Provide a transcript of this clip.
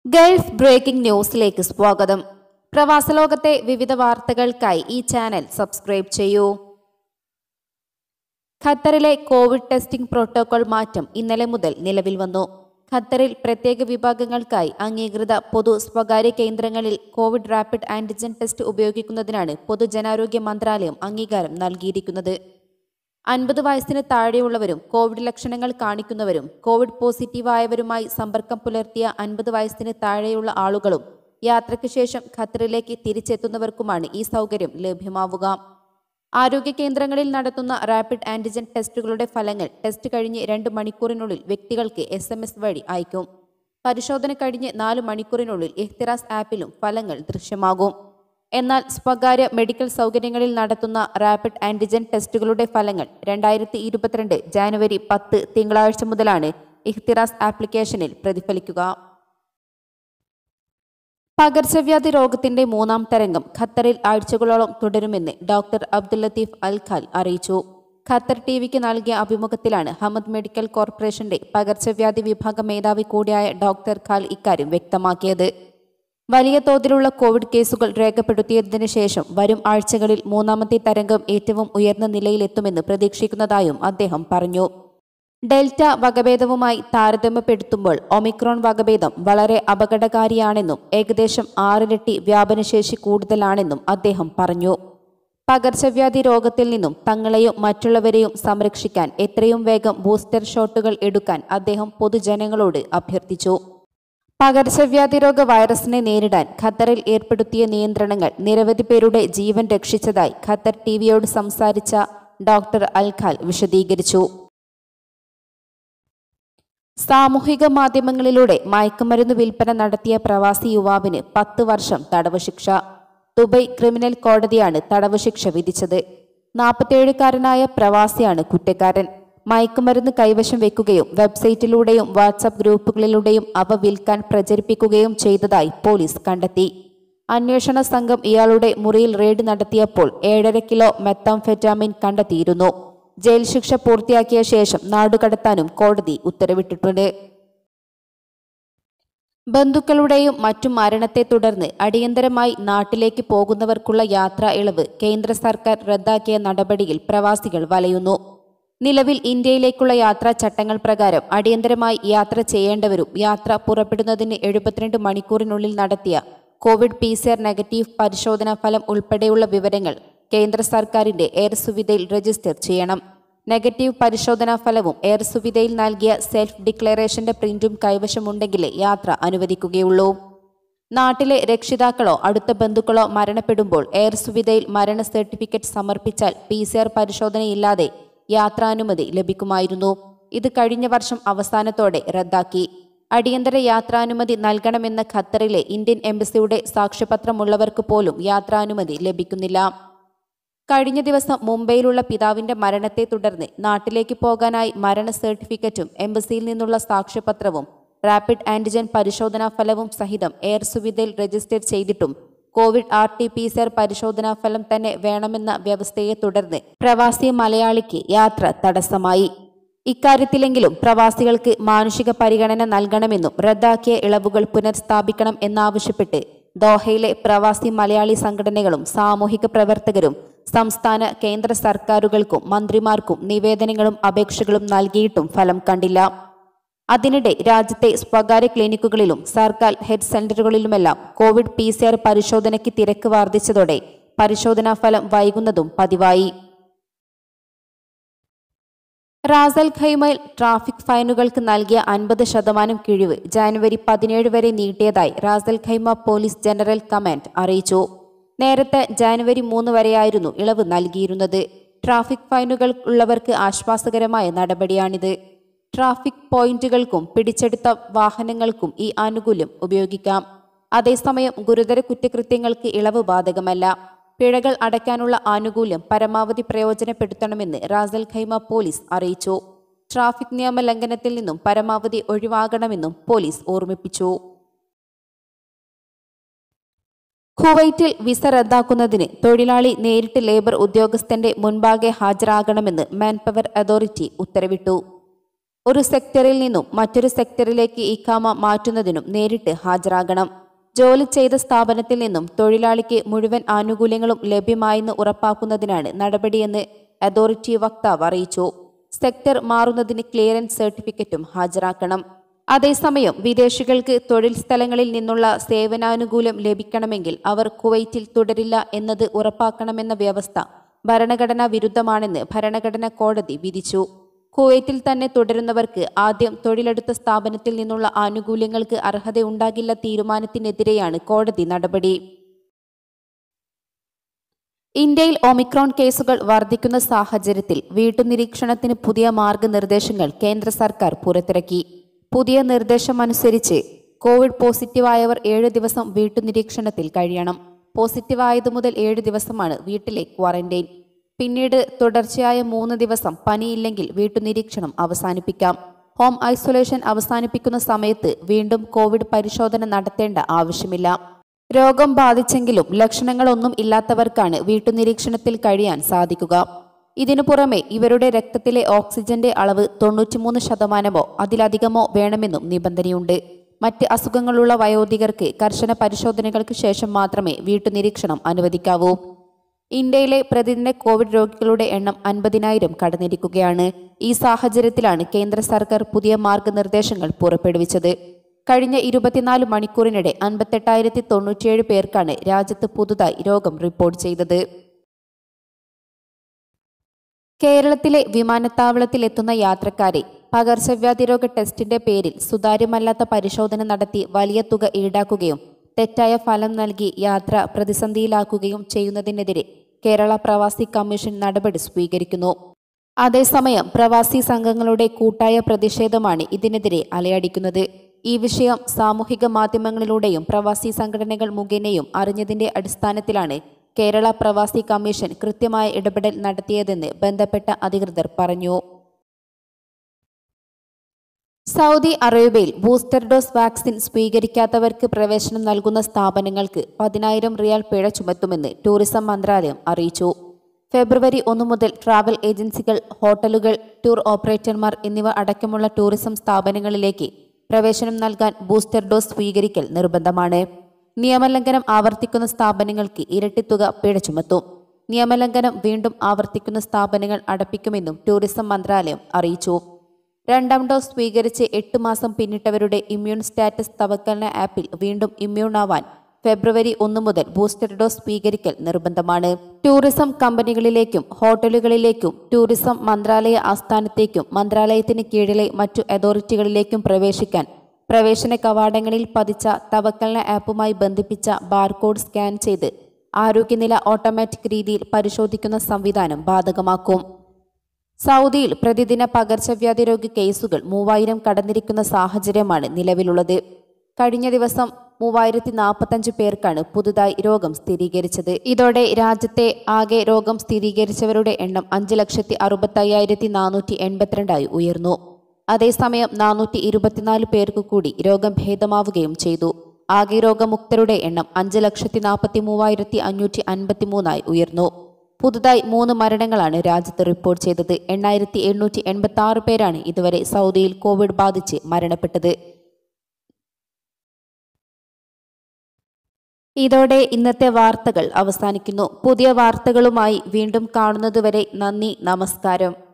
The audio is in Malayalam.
ഗൾഫ് ബ്രേക്കിംഗ് ന്യൂസിലേക്ക് സ്വാഗതം പ്രവാസലോകത്തെ വിവിധ വാർത്തകൾക്കായി ഈ ചാനൽ സബ്സ്ക്രൈബ് ചെയ്യൂ ഖത്തറിലെ കോവിഡ് ടെസ്റ്റിംഗ് പ്രോട്ടോകോൾ മാറ്റം ഇന്നലെ മുതൽ നിലവിൽ വന്നു ഖത്തറിൽ പ്രത്യേക വിഭാഗങ്ങൾക്കായി അംഗീകൃത പൊതു സ്വകാര്യ കേന്ദ്രങ്ങളിൽ കോവിഡ് റാപ്പിഡ് ആന്റിജൻ ടെസ്റ്റ് ഉപയോഗിക്കുന്നതിനാണ് പൊതുജനാരോഗ്യ മന്ത്രാലയം അംഗീകാരം നൽകിയിരിക്കുന്നത് അൻപത് വയസ്സിന് താഴെയുള്ളവരും കോവിഡ് ലക്ഷണങ്ങൾ കാണിക്കുന്നവരും കോവിഡ് പോസിറ്റീവായവരുമായി സമ്പർക്കം പുലർത്തിയ അൻപത് വയസ്സിന് താഴെയുള്ള ആളുകളും യാത്രയ്ക്ക് ശേഷം ഖത്തറിലേക്ക് തിരിച്ചെത്തുന്നവർക്കുമാണ് ഈ സൗകര്യം ലഭ്യമാവുക ആരോഗ്യ കേന്ദ്രങ്ങളിൽ നടത്തുന്ന റാപ്പിഡ് ആന്റിജൻ ടെസ്റ്റുകളുടെ ഫലങ്ങൾ ടെസ്റ്റ് കഴിഞ്ഞ് രണ്ട് മണിക്കൂറിനുള്ളിൽ വ്യക്തികൾക്ക് എസ് എം എസ് വഴി അയക്കും പരിശോധന കഴിഞ്ഞ് നാല് മണിക്കൂറിനുള്ളിൽ എഹ്തിറാസ് ആപ്പിലും ഫലങ്ങൾ ദൃശ്യമാകും എന്നാൽ സ്വകാര്യ മെഡിക്കൽ സൗകര്യങ്ങളിൽ നടത്തുന്ന റാപ്പിഡ് ആന്റിജൻ ടെസ്റ്റുകളുടെ ഫലങ്ങൾ രണ്ടായിരത്തി ഇരുപത്തിരണ്ട് ജാനുവരി പത്ത് തിങ്കളാഴ്ച മുതലാണ് ഇഹ്തിറാസ് ആപ്ലിക്കേഷനിൽ പ്രതിഫലിക്കുക പകർച്ചവ്യാധി രോഗത്തിന്റെ മൂന്നാം തരംഗം ഖത്തറിൽ ആഴ്ചകളോളം തുടരുമെന്ന് doctor Abdul Latif Al Khal അറിയിച്ചു ഖത്തർ ടി വിക്ക് നൽകിയ അഭിമുഖത്തിലാണ് ഹമദ് മെഡിക്കൽ കോർപ്പറേഷന്റെ പകർച്ചവ്യാധി വിഭാഗ മേധാവി കൂടിയായ ഡോക്ടർ ഖാൽ ഇക്കാര്യം വ്യക്തമാക്കിയത് വലിയ തോതിലുള്ള കോവിഡ് കേസുകൾ രേഖപ്പെടുത്തിയതിനു ശേഷം വരും ആഴ്ചകളിൽ മൂന്നാമത്തെ തരംഗം ഏറ്റവും ഉയർന്ന നിലയിലെത്തുമെന്ന് പ്രതീക്ഷിക്കുന്നതായും അദ്ദേഹം പറഞ്ഞു ഡെൽറ്റ വകഭേദവുമായി താരതമ്യപ്പെടുത്തുമ്പോൾ ഒമിക്രോൺ വകഭേദം വളരെ അപകടകാരിയാണെന്നും ഏകദേശം ആറിരട്ടി വ്യാപനശേഷി കൂടുതലാണെന്നും അദ്ദേഹം പറഞ്ഞു പകർച്ചവ്യാധി രോഗത്തിൽ നിന്നും തങ്ങളെയും മറ്റുള്ളവരെയും സംരക്ഷിക്കാൻ എത്രയും വേഗം ബൂസ്റ്റർ ഷോട്ടുകൾ എടുക്കാൻ അദ്ദേഹം പൊതുജനങ്ങളോട് അഭ്യർത്ഥിച്ചു പകർച്ചവ്യാധി രോഗ വൈറസിനെ നേരിടാൻ ഖത്തറിൽ ഏർപ്പെടുത്തിയ നിയന്ത്രണങ്ങൾ നിരവധി പേരുടെ ജീവൻ രക്ഷിച്ചതായി ഖത്തർ ടിവിയോട് സംസാരിച്ച ഡോക്ടർ അൽഖാൽ വിശദീകരിച്ചു സാമൂഹിക മാധ്യമങ്ങളിലൂടെ മയക്കുമരുന്ന് വിൽപ്പന നടത്തിയ പ്രവാസി യുവാവിന് പത്ത് വർഷം തടവ് ശിക്ഷ ദുബൈ ക്രിമിനൽ കോടതിയാണ് തടവ് ശിക്ഷ വിധിച്ചത് നാൽപ്പത്തിയേഴുകാരനായ പ്രവാസിയാണ് കുറ്റക്കാരൻ മയക്കുമരുന്ന് കൈവശം വെക്കുകയും വെബ്സൈറ്റിലൂടെയും വാട്സപ്പ് ഗ്രൂപ്പുകളിലൂടെയും അവ വിൽക്കാൻ പ്രചരിപ്പിക്കുകയും ചെയ്തതായി പോലീസ് കണ്ടെത്തി അന്വേഷണ സംഘം ഇയാളുടെ മുറിയിൽ റെയ്ഡ് നടത്തിയപ്പോൾ ഏഴര കിലോ മെത്താംഫെറ്റാമിൻ കണ്ടെത്തിയിരുന്നു ജയിൽ ശിക്ഷ പൂർത്തിയാക്കിയ ശേഷം നാടുകടത്താനും കോടതി ഉത്തരവിട്ടിട്ടുണ്ട് ബന്ധുക്കളുടെയും മറ്റും മരണത്തെ തുടർന്ന് അടിയന്തരമായി നാട്ടിലേക്ക് പോകുന്നവർക്കുള്ള യാത്രാ ഇളവ് കേന്ദ്ര സർക്കാർ റദ്ദാക്കിയ നടപടിയിൽ പ്രവാസികൾ വലയുന്നു നിലവിൽ ഇന്ത്യയിലേക്കുള്ള യാത്രാ ചട്ടങ്ങൾ പ്രകാരം അടിയന്തരമായി യാത്ര ചെയ്യേണ്ടവരും യാത്ര പുറപ്പെടുന്നതിന് എഴുപത്തിരണ്ട് മണിക്കൂറിനുള്ളിൽ നടത്തിയ covid P C R negative പരിശോധനാ ഫലം ഉൾപ്പെടെയുള്ള വിവരങ്ങൾ കേന്ദ്ര സർക്കാരിന്റെ എയർ സുവിധയിൽ രജിസ്റ്റർ ചെയ്യണം നെഗറ്റീവ് പരിശോധനാ ഫലവും എയർ സുവിധയിൽ നൽകിയ സെൽഫ് ഡിക്ലറേഷന്റെ പ്രിന്റും കൈവശമുണ്ടെങ്കിലേ യാത്ര അനുവദിക്കുകയുള്ളൂ നാട്ടിലെ രക്ഷിതാക്കളോ അടുത്ത ബന്ധുക്കളോ മരണപ്പെടുമ്പോൾ എയർ സുവിധയിൽ മരണ സർട്ടിഫിക്കറ്റ് സമർപ്പിച്ചാൽ പി സി ആർ പരിശോധനയില്ലാതെ യാത്രാനുമതി ലഭിക്കുമായിരുന്നു ഇത് കഴിഞ്ഞ വർഷം അവസാനത്തോടെ റദ്ദാക്കി അടിയന്തര യാത്രാനുമതി നൽകണമെന്ന ഖത്തറിലെ ഇന്ത്യൻ എംബസിയുടെ സാക്ഷ്യപത്രമുള്ളവർക്ക് പോലും യാത്രാനുമതി ലഭിക്കുന്നില്ല കഴിഞ്ഞ ദിവസം മുംബൈയിലുള്ള പിതാവിന്റെ മരണത്തെ തുടർന്ന് നാട്ടിലേക്ക് പോകാനായി മരണ സർട്ടിഫിക്കറ്റും എംബസിയിൽ നിന്നുള്ള സാക്ഷ്യപത്രവും റാപ്പിഡ് ആന്റിജൻ പരിശോധനാ ഫലവും സഹിതം എയർ സുവിധയിൽ രജിസ്റ്റർ ചെയ്തിട്ടും covid R T P C R പരിശോധനാ ഫലം തന്നെ വേണമെന്ന വ്യവസ്ഥയെ തുടർന്ന് പ്രവാസി മലയാളിക്ക് യാത്ര തടസ്സമായി ഇക്കാര്യത്തിലെങ്കിലും പ്രവാസികൾക്ക് മാനുഷിക പരിഗണന നൽകണമെന്നും റദ്ദാക്കിയ ഇളവുകൾ പുനഃസ്ഥാപിക്കണം എന്നാവശ്യപ്പെട്ട് ദോഹയിലെ പ്രവാസി മലയാളി സംഘടനകളും സാമൂഹിക പ്രവർത്തകരും സംസ്ഥാന കേന്ദ്ര സർക്കാരുകൾക്കും മന്ത്രിമാർക്കും നിവേദനങ്ങളും അപേക്ഷകളും നൽകിയിട്ടും ഫലം കണ്ടില്ല അതിനിടെ രാജ്യത്തെ സ്വകാര്യ ക്ലിനിക്കുകളിലും സർക്കാർ ഹെൽത്ത് സെന്ററുകളിലുമെല്ലാം കോവിഡ് പി സി ആർ പരിശോധനയ്ക്ക് തിരക്ക് വർദ്ധിച്ചതോടെ പരിശോധനാ ഫലം വൈകുന്നതും പതിവായി റാസൽ ഖൈമയിൽ ട്രാഫിക് ഫൈനുകൾക്ക് നൽകിയ അൻപത് ശതമാനം കിഴിവ് ജാനുവരി പതിനേഴ് വരെ നീട്ടിയതായി Ras al Khaimah police general command അറിയിച്ചു നേരത്തെ ജാനുവരി മൂന്ന് വരെയായിരുന്നു ഇളവ് നൽകിയിരുന്നത് ട്രാഫിക് ഫൈനുകൾ ഉള്ളവർക്ക് ആശ്വാസകരമായ നടപടിയാണിത് ട്രാഫിക് പോയിന്റുകൾക്കും പിടിച്ചെടുത്ത വാഹനങ്ങൾക്കും ഈ ആനുകൂല്യം ഉപയോഗിക്കാം അതേസമയം ഗുരുതര കുറ്റകൃത്യങ്ങൾക്ക് ഇളവ് ബാധകമല്ല പിഴകൾ അടയ്ക്കാനുള്ള ആനുകൂല്യം പരമാവധി പ്രയോജനപ്പെടുത്തണമെന്ന് റാസൽ ഖൈമ പോലീസ് അറിയിച്ചു ട്രാഫിക് നിയമ ലംഘനത്തിൽ നിന്നും പരമാവധി ഒഴിവാകണമെന്നും പോലീസ് ഓർമ്മിപ്പിച്ചു കുവൈറ്റിൽ വിസ റദ്ദാക്കുന്നതിന് തൊഴിലാളി നേരിട്ട് ലേബർ ഉദ്യോഗസ്ഥന്റെ മുൻപാകെ ഹാജരാകണമെന്ന് മാൻപവർ അതോറിറ്റി ഉത്തരവിട്ടു ഒരു സെക്ടറിൽ നിന്നും മറ്റൊരു സെക്ടറിലേക്ക് ഇഖാമ മാറ്റുന്നതിനും നേരിട്ട് ഹാജരാകണം ജോലി ചെയ്ത സ്ഥാപനത്തിൽ നിന്നും തൊഴിലാളിക്ക് മുഴുവൻ ആനുകൂല്യങ്ങളും ലഭ്യമായെന്ന് ഉറപ്പാക്കുന്നതിനാണ് നടപടിയെന്ന് അതോറിറ്റി വക്താവ് അറിയിച്ചു സെക്ടർ മാറുന്നതിന് ക്ലിയറൻസ് സർട്ടിഫിക്കറ്റും ഹാജരാക്കണം അതേസമയം വിദേശികൾക്ക് തൊഴിൽ സ്ഥലങ്ങളിൽ നിന്നുള്ള സേവനാനുകൂല്യം ലഭിക്കണമെങ്കിൽ അവർ കുവൈറ്റിൽ തുടരില്ല എന്നത് ഉറപ്പാക്കണമെന്ന വ്യവസ്ഥ ഭരണഘടനാ വിരുദ്ധമാണെന്ന് ഭരണഘടനാ കോടതി വിധിച്ചു കുവൈറ്റിൽ തന്നെ തുടരുന്നവർക്ക് ആദ്യം തൊഴിലെടുത്ത സ്ഥാപനത്തിൽ നിന്നുള്ള ആനുകൂല്യങ്ങൾക്ക് അർഹതയുണ്ടാകില്ല തീരുമാനത്തിനെതിരെയാണ് കോടതി നടപടി ഇന്ത്യയിൽ ഒമിക്രോൺ കേസുകൾ വർദ്ധിക്കുന്ന സാഹചര്യത്തിൽ വീട്ടുനിരീക്ഷണത്തിന് പുതിയ മാർഗനിർദ്ദേശങ്ങൾ കേന്ദ്ര സർക്കാർ പുറത്തിറക്കി പുതിയ നിർദ്ദേശമനുസരിച്ച് കോവിഡ് പോസിറ്റീവായവർ ഏഴ് ദിവസം വീട്ടുനിരീക്ഷണത്തിൽ കഴിയണം പോസിറ്റീവായതു മുതൽ ഏഴ് ദിവസമാണ് വീട്ടിലെ ക്വാറന്റൈൻ പിന്നീട് തുടർച്ചയായ മൂന്ന് ദിവസം പനിയില്ലെങ്കിൽ വീട്ടുനിരീക്ഷണം അവസാനിപ്പിക്കാം ഹോം ഐസൊലേഷൻ അവസാനിപ്പിക്കുന്ന സമയത്ത് വീണ്ടും കോവിഡ് പരിശോധന നടത്തേണ്ട ആവശ്യമില്ല രോഗം ബാധിച്ചെങ്കിലും ലക്ഷണങ്ങളൊന്നും ഇല്ലാത്തവർക്കാണ് വീട്ടുനിരീക്ഷണത്തിൽ കഴിയാൻ സാധിക്കുക ഇതിനു പുറമെ ഇവരുടെ രക്തത്തിലെ ഓക്സിജന്റെ അളവ് തൊണ്ണൂറ്റിമൂന്ന് ശതമാനമോ അതിലധികമോ വേണമെന്നും നിബന്ധനയുണ്ട് മറ്റ് അസുഖങ്ങളുള്ള വയോധികർക്ക് കർശന പരിശോധനകൾക്ക് ശേഷം മാത്രമേ വീട്ടുനിരീക്ഷണം അനുവദിക്കാവൂ ഇന്ത്യയിലെ പ്രതിദിന കോവിഡ് രോഗികളുടെ എണ്ണം അൻപതിനായിരം കടന്നിരിക്കുകയാണ് ഈ സാഹചര്യത്തിലാണ് കേന്ദ്ര സർക്കാർ പുതിയ മാർഗനിർദ്ദേശങ്ങൾ പുറപ്പെടുവിച്ചത് കഴിഞ്ഞ ഇരുപത്തിനാല് മണിക്കൂറിനിടെ അൻപത്തെട്ടായിരത്തി തൊണ്ണൂറ്റിയേഴ് പേർക്കാണ് രാജ്യത്ത് പുതുതായി രോഗം റിപ്പോർട്ട് ചെയ്തത് കേരളത്തിലെ വിമാനത്താവളത്തിലെത്തുന്ന യാത്രക്കാരെ പകർച്ചവ്യാധി രോഗ ടെസ്റ്റിന്റെ പേരിൽ സുതാര്യമല്ലാത്ത പരിശോധന നടത്തി വലിയ തുക ഈടാക്കുകയും തെറ്റായ ഫലം നൽകി യാത്ര പ്രതിസന്ധിയിലാക്കുകയും ചെയ്യുന്നതിനെതിരെ കേരള പ്രവാസി കമ്മീഷൻ നടപടി സ്വീകരിക്കുന്നു അതേസമയം പ്രവാസി സംഘങ്ങളുടെ കൂട്ടായ പ്രതിഷേധമാണ് ഇതിനെതിരെ അലയടിക്കുന്നത് ഈ വിഷയം സാമൂഹിക മാധ്യമങ്ങളിലൂടെയും പ്രവാസി സംഘടനകൾ മുഖേനയും അറിഞ്ഞതിന്റെ അടിസ്ഥാനത്തിലാണ് കേരള പ്രവാസി കമ്മീഷൻ കൃത്യമായ ഇടപെടൽ നടത്തിയതെന്ന് ബന്ധപ്പെട്ട അധികൃതർ പറഞ്ഞു സൗദി അറേബ്യയിൽ ബൂസ്റ്റർ ഡോസ് വാക്സിൻ സ്വീകരിക്കാത്തവർക്ക് പ്രവേശനം നൽകുന്ന സ്ഥാപനങ്ങൾക്ക് പതിനായിരം റിയാൽ പിഴ ചുമത്തുമെന്ന് ടൂറിസം മന്ത്രാലയം അറിയിച്ചു ഫെബ്രുവരി ഒന്ന് മുതൽ ട്രാവൽ ഏജൻസികൾ ഹോട്ടലുകൾ ടൂർ ഓപ്പറേറ്റർമാർ എന്നിവ അടക്കമുള്ള ടൂറിസം സ്ഥാപനങ്ങളിലേക്ക് പ്രവേശനം നൽകാൻ ബൂസ്റ്റർ ഡോസ് സ്വീകരിക്കൽ നിർബന്ധമാണ് നിയമലംഘനം ആവർത്തിക്കുന്ന സ്ഥാപനങ്ങൾക്ക് ഇരട്ടിത്തുക പിഴ ചുമത്തും നിയമലംഘനം വീണ്ടും ആവർത്തിക്കുന്ന സ്ഥാപനങ്ങൾ അടപ്പിക്കുമെന്നും ടൂറിസം മന്ത്രാലയം അറിയിച്ചു രണ്ടാം ഡോസ് സ്വീകരിച്ച് എട്ട് മാസം പിന്നിട്ടവരുടെ ഇമ്മ്യൂൺ സ്റ്റാറ്റസ് തവക്കലിന ആപ്പിൽ വീണ്ടും ഇമ്മ്യൂൺ ആവാൻ ഫെബ്രുവരി ഒന്ന് മുതൽ ബൂസ്റ്റർ ഡോസ് സ്വീകരിക്കൽ നിർബന്ധമാണ് ടൂറിസം കമ്പനികളിലേക്കും ഹോട്ടലുകളിലേക്കും ടൂറിസം മന്ത്രാലയ ആസ്ഥാനത്തേക്കും മന്ത്രാലയത്തിന് കീഴിലെ മറ്റു അതോറിറ്റികളിലേക്കും പ്രവേശിക്കാൻ പ്രവേശന കവാടങ്ങളിൽ പതിച്ച തവക്കലിന ആപ്പുമായി ബന്ധിപ്പിച്ച ബാർകോഡ് സ്കാൻ ചെയ്ത് ആരോഗ്യനില ഓട്ടോമാറ്റിക് രീതിയിൽ പരിശോധിക്കുന്ന സംവിധാനം ബാധകമാക്കും സൗദിയിൽ പ്രതിദിന പകർച്ചവ്യാധി രോഗ കേസുകൾ മൂവായിരം കടന്നിരിക്കുന്ന സാഹചര്യമാണ് നിലവിലുള്ളത് കഴിഞ്ഞ ദിവസം മൂവായിരത്തി നാൽപ്പത്തഞ്ച് പേർക്കാണ് പുതുതായി രോഗം സ്ഥിരീകരിച്ചത് ഇതോടെ രാജ്യത്തെ ആകെ രോഗം സ്ഥിരീകരിച്ചവരുടെ എണ്ണം അഞ്ച് ലക്ഷത്തി അറുപത്തയ്യായിരത്തി നാനൂറ്റി എൺപത്തിരണ്ടായി ഉയർന്നു അതേസമയം നാനൂറ്റി ഇരുപത്തിനാല് പേർക്ക് കൂടി രോഗം ഭേദമാവുകയും ചെയ്തു ആകെ രോഗമുക്തരുടെ എണ്ണം അഞ്ച് ലക്ഷത്തി നാൽപ്പത്തി മൂവായിരത്തി അഞ്ഞൂറ്റി അൻപത്തി മൂന്നായി ഉയർന്നു പുതുതായി മൂന്ന് മരണങ്ങളാണ് രാജ്യത്ത് റിപ്പോർട്ട് ചെയ്തത് എണ്ണായിരത്തി എണ്ണൂറ്റി എൺപത്തി ആറ് പേരാണ് ഇതുവരെ സൗദിയിൽ കോവിഡ് ബാധിച്ച് മരണപ്പെട്ടത് ഇതോടെ ഇന്നത്തെ വാർത്തകൾ അവസാനിക്കുന്നു പുതിയ വാർത്തകളുമായി വീണ്ടും കാണുന്നതുവരെ നന്ദി നമസ്കാരം